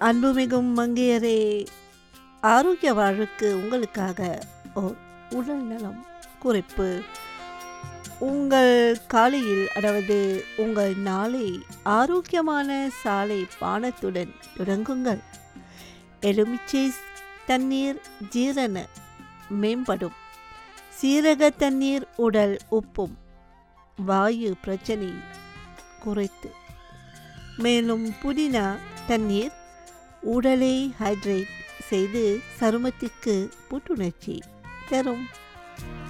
அன்புமிகும் மங்கையரே ஆரோக்கிய வாழ்வுக்கு உங்களுக்காக ஓர் உடல் நலம் குறிப்பு உங்கள் காலையில் அதாவது உங்கள் நாளை ஆரோக்கியமான சாலை பானத்துடன் தொடங்குங்கள் எலுமிச்சை தண்ணீர் ஜீரண மேம்படும் சீரக தண்ணீர் உடல் உப்பும் வாயு பிரச்சனை குறைத்து மேலும் புதினா தண்ணீர் உடலை ஹைட்ரேட் செய்து சருமத்திற்கு புத்துணர்ச்சி தரும்